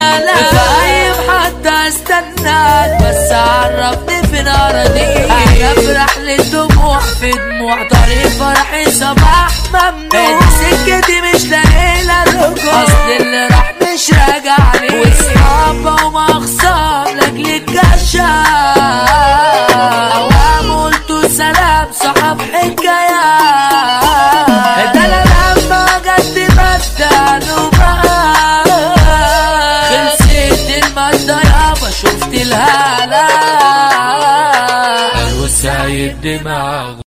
لا غايب حتى استناك بس عرفني فين اراضيك انا في رحلة دموع في دموع طريق فرحي صباح ممنوع سكتي مش لاقي لها رجوع اصل اللي راح مش راجع لي واصحابه ومخصام لاجل الجشع اوام قلتوا سلام صحاب حكايات ده انا لما جت بدلوا بقى خلصت المادة يابا شفت الهلا وسايب دماغ